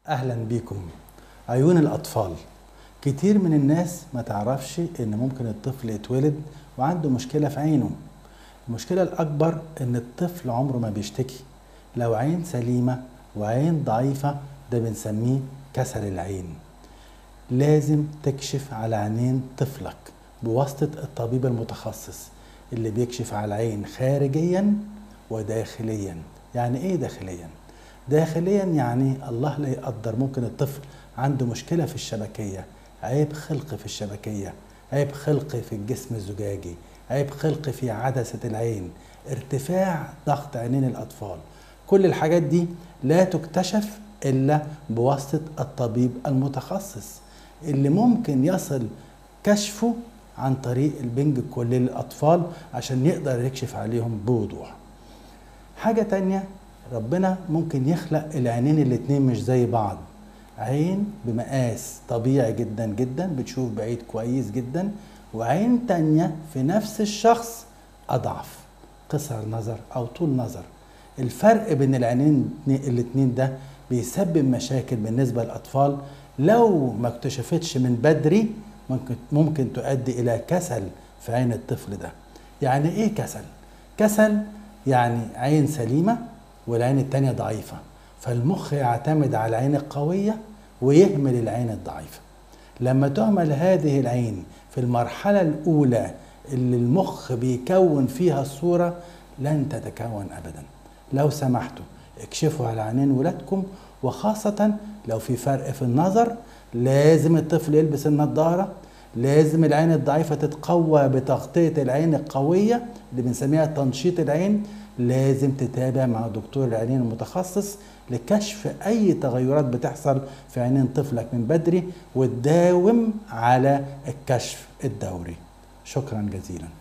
اهلا بيكم عيون الاطفال كتير من الناس ما تعرفش ان ممكن الطفل يتولد وعنده مشكله في عينه المشكله الاكبر ان الطفل عمره ما بيشتكي لو عين سليمه وعين ضعيفه ده بنسميه كسل العين لازم تكشف على عينين طفلك بواسطه الطبيب المتخصص اللي بيكشف على العين خارجيا وداخليا يعني ايه داخليا داخليا يعني الله لا يقدر ممكن الطفل عنده مشكله في الشبكيه عيب خلقي في الشبكيه عيب خلقي في الجسم الزجاجي عيب خلقي في عدسه العين ارتفاع ضغط عينين الاطفال كل الحاجات دي لا تكتشف الا بواسطه الطبيب المتخصص اللي ممكن يصل كشفه عن طريق البنج الكلي للاطفال عشان يقدر يكشف عليهم بوضوح حاجه تانية ربنا ممكن يخلق العينين الاتنين مش زي بعض عين بمقاس طبيعي جدا جدا بتشوف بعيد كويس جدا وعين تانية في نفس الشخص أضعف قصر نظر أو طول نظر الفرق بين العينين الاتنين ده بيسبب مشاكل بالنسبة للأطفال لو ما اكتشفتش من بدري ممكن, ممكن تؤدي إلى كسل في عين الطفل ده يعني إيه كسل؟ كسل يعني عين سليمة والعين التانية ضعيفة فالمخ يعتمد على العين القوية ويهمل العين الضعيفة لما تهمل هذه العين في المرحلة الأولى اللي المخ بيكون فيها الصورة لن تتكون أبدا لو سمحتوا اكشفوا على عينين ولادكم وخاصة لو في فرق في النظر لازم الطفل يلبس النضارة لازم العين الضعيفة تتقوى بتغطية العين القوية اللي بنسميها تنشيط العين لازم تتابع مع دكتور العينين المتخصص لكشف اي تغيرات بتحصل في عينين طفلك من بدري وتداوم على الكشف الدوري شكرا جزيلا